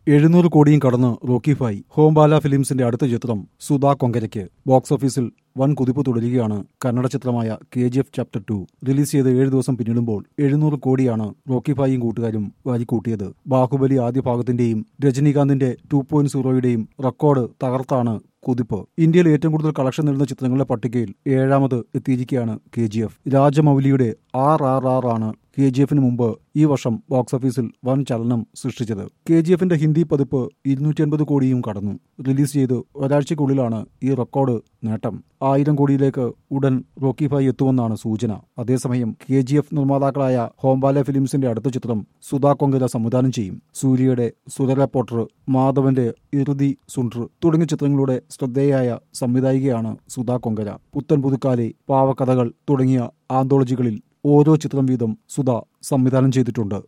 എഴുന്നൂറ് കോടിയും കടന്ന് റോക്കി ഫായ് ഹോംബാല ഫിലിംസിന്റെ അടുത്ത ചിത്രം സുധാ കൊങ്കരയ്ക്ക് ബോക്സ് ഓഫീസിൽ വൻ കുതിപ്പ് തുടരുകയാണ് കന്നഡ ചിത്രമായ K G F chapter two release ചെയ്ത് ഏഴ് ദിവസം പിന്നിടുമ്പോൾ എഴുന്നൂറ് കോടിയാണ് റോക്കി ഫായും കൂട്ടുകാരും വാരിക്കൂട്ടിയത് ബാഹുബലി ആദ്യ ഭാഗത്തിന്റെയും രജനീകാന്തിന്റെ ടു പോയിന്റ് സീറോയുടെയും റെക്കോർഡ് തകർത്താണ് കുതിപ്പ് ഇന്ത്യയിൽ ഏറ്റവും കൂടുതൽ കളക്ഷൻ നേടുന്ന ചിത്രങ്ങളുടെ പട്ടികയിൽ ഏഴാമത് എത്തിയിരിക്കുകയാണ് കെ ജി എഫ് രാജമൗലിയുടെ ആർ ആർ ആർ ആണ് കെ ജി എഫിന് മുമ്പ് ഈ വർഷം ബോക്സ് ഓഫീസിൽ വൻ ചലനം സൃഷ്ടിച്ചത് കെ ജി എഫിന്റെ ഹിന്ദി പതിപ്പ് ഇരുന്നൂറ്റി അൻപത് കോടിയും കടന്നു റിലീസ് ചെയ്ത് ഒരാഴ്ചയ്ക്കുള്ളിലാണ് ഈ റെക്കോർഡ് നേട്ടം ആയിരം കോടിയിലേക്ക് ഉടൻ റോക്കി ഫായ് എത്തുമെന്നാണ് സൂചന അതേസമയം കെ ജി എഫ് നിർമ്മാതാക്കളായ ഹോംബാല ഫിലിംസിന്റെ അടുത്ത ചിത്രം സുധാ കൊങ്കര സംവിധാനം ചെയ്യും സൂര്യയുടെ സുരര പോട്ടർ മാധവന്റെ ഇറുതി സുണ്ട്ർ തുടങ്ങിയ ചിത്രങ്ങളുടെ ശ്രദ്ധേയായ സംവിധായികയാണ് സുധാ കൊങ്കര പുത്തൻ പുതുക്കാലെ പാവക്കഥകൾ തുടങ്ങിയ ആന്തോളജികളിൽ ഓരോ ചിത്രം വീതം സുധ സംവിധാനം ചെയ്തിട്ടുണ്ട്